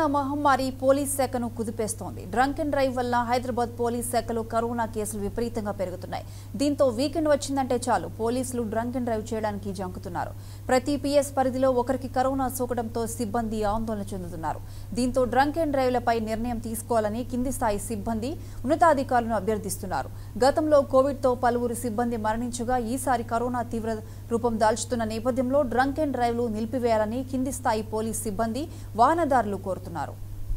మహమ్మారి పోలీస్ శాఖను కుదిపేస్తోంది drunk and drive వల్ల హైదరాబాద్ పోలీస్ శాఖలో కరోనా కేసులు విపరీతంగా పెరుగుతున్నాయి దీంతో వీకెండ్ వచ్చిందంటే చాలు పోలీసులు డ్రంక్ అండ్ డ్రైవ్ చేయడానికి జంకుతున్నారు ప్రతి పిఎస్ పరిధిలో ఒకరికి కరోనా సోకడంతో సిబ్బంది ఆందోళన చెందుతున్నారు దీంతో డ్రంక్ అండ్ డ్రైవ్లపై నిర్ణయం తీసుకోవాలని కింది స్థాయి సిబ్బంది ఉన్నతాధికారులను అభ్యర్థిస్తున్నారు గతంలో కోవిడ్తో పలువురు సిబ్బంది మరణించగా ఈసారి కరోనా తీవ్ర రూపం దాల్చుతున్న నేపథ్యంలో డ్రంక్ అండ్ డ్రైవ్లు నిలిపివేయాలని కింది స్థాయి పోలీస్ సిబ్బంది వాహనదారులు కోరుతున్నారు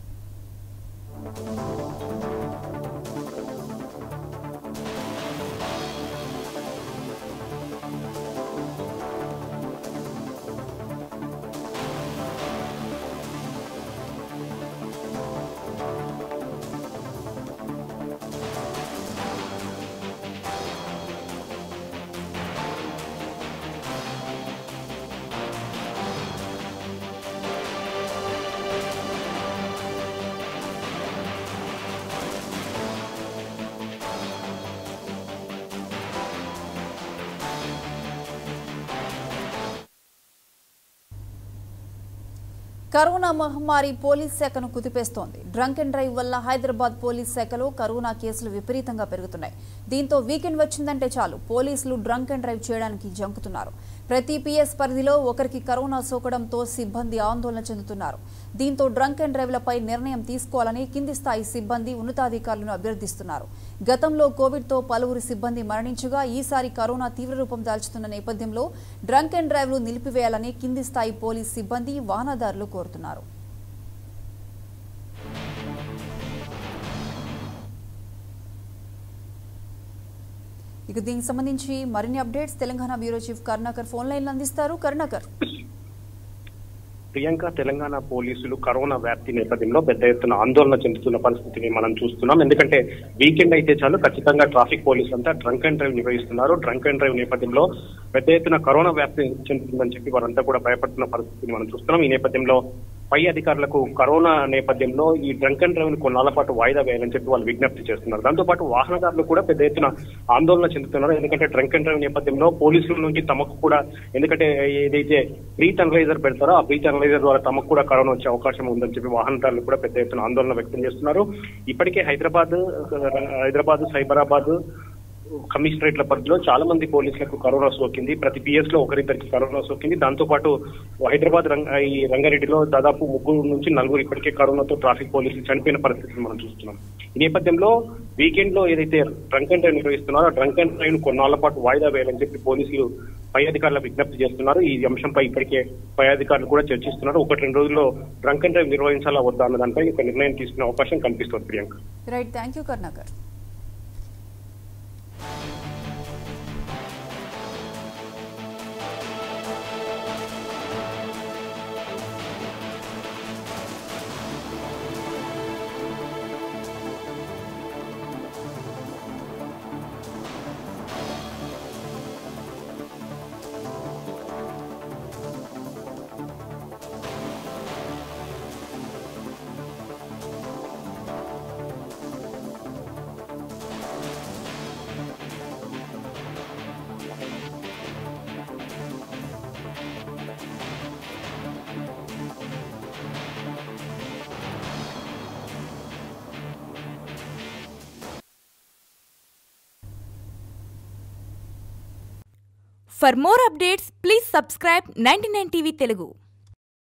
కరోనా మహమ్మారి పోలీస్ శాఖను కుదిపేస్తోంది డ్రంక్ అండ్ డ్రైవ్ వల్ల హైదరాబాద్ పోలీస్ శాఖలో కరోనా కేసులు విపరీతంగా పెరుగుతున్నాయి దీంతో వీకెండ్ వచ్చిందంటే చాలు పోలీసులు డ్రంక్ అండ్ డ్రైవ్ చేయడానికి జంకుతున్నారు ప్రతి పిఎస్ పరిధిలో ఒకరికి కరోనా సోకడంతో సిబ్బంది ఆందోళన చెందుతున్నారు దీంతో డ్రంక్ అండ్ డ్రైవ్లపై నిర్ణయం తీసుకోవాలని కింది స్థాయి సిబ్బంది ఉన్నతాధికారులను అభ్యర్థిస్తున్నారు గతంలో కోవిడ్తో పలువురు సిబ్బంది మరణించగా ఈసారి కరోనా తీవ్ర రూపం దాల్చుతున్న నేపథ్యంలో డ్రంక్ అండ్ డ్రైవ్లు నిలిపివేయాలని కింది స్థాయి పోలీస్ సిబ్బంది వాహనదారులు కోరుతున్నారు ఇక దీనికి సంబంధించి మరిన్ని updates Telangana bureau chief Karunakar phone లైన్లు అందిస్తారు కరుణాకర్ ప్రియాంక తెలంగాణ పోలీసులు కరోనా వ్యాప్తి నేపథ్యంలో పెద్ద ఎత్తున ఆందోళన చెందుతున్న పరిస్థితిని మనం చూస్తున్నాం ఎందుకంటే వీకెండ్ అయితే చాలు ఖచ్చితంగా ట్రాఫిక్ పోలీసులు అంతా డ్రంక్ అండ్ డ్రైవ్ నిర్వహిస్తున్నారు డ్రంక్ అండ్ డ్రైవ్ నేపథ్యంలో పెద్ద ఎత్తున కరోనా వ్యాప్తి చెందుతుందని చెప్పి వారంతా కూడా భయపడుతున్న పరిస్థితిని మనం చూస్తున్నాం ఈ నేపథ్యంలో పై అధికారులకు కరోనా నేపథ్యంలో ఈ డ్రంక్ అండ్ డ్రైవ్ ని కొన్నాళ్ల పాటు వాయిదా వేయాలని చెప్పి వాళ్ళు విజ్ఞప్తి చేస్తున్నారు దాంతో పాటు వాహనదారులు కూడా పెద్ద ఎత్తున ఆందోళన చెందుతున్నారు ఎందుకంటే డ్రంక్ అండ్ డ్రైవ్ నేపథ్యంలో పోలీసుల నుంచి తమకు కూడా ఎందుకంటే ఏదైతే బ్రీత్ అనలైజర్ పెడతారో ఆ బ్రీత్ అనలైజర్ ద్వారా తమకు కూడా కరోనా వచ్చే అవకాశం ఉందని చెప్పి వాహనదారులు కూడా పెద్ద ఎత్తున ఆందోళన వ్యక్తం చేస్తున్నారు ఇప్పటికే హైదరాబాద్ హైదరాబాద్ సైబరాబాద్ కమిషనరేట్ల పరిధిలో చాలా మంది పోలీసులకు కరోనా సోకింది ప్రతి పిఎస్ లో ఒకరిద్దరికి కరోనా సోకింది దాంతో పాటు హైదరాబాద్ రంగ ఈ రంగారెడ్డిలో దాదాపు ముగ్గురు నుంచి నలుగురు ఇప్పటికే కరోనాతో ట్రాఫిక్ పోలీసులు చనిపోయిన పరిస్థితిని మనం చూస్తున్నాం ఈ నేపథ్యంలో వీకెండ్ లో ఏదైతే డ్రంక్ అండ్ డ్రైవ్ నిర్వహిస్తున్నారో ఆ డ్రంక్ అండ్ డ్రైవ్ కొన్నాళ్ల పాటు వాయిదా వేయాలని చెప్పి పోలీసులు పై అధికారులకు విజ్ఞప్తి చేస్తున్నారు ఈ అంశంపై ఇప్పటికే పై అధికారులు కూడా చర్చిస్తున్నారు ఒకటి రెండు రోజుల్లో డ్రంక్ అండ్ డ్రైవ్ నిర్వహించాలా వద్దా అన్న దానిపై ఒక నిర్ణయం తీసుకునే అవకాశం కనిపిస్తుంది Priyanka right thank you Karunakar For more updates, please subscribe 99 TV Telugu.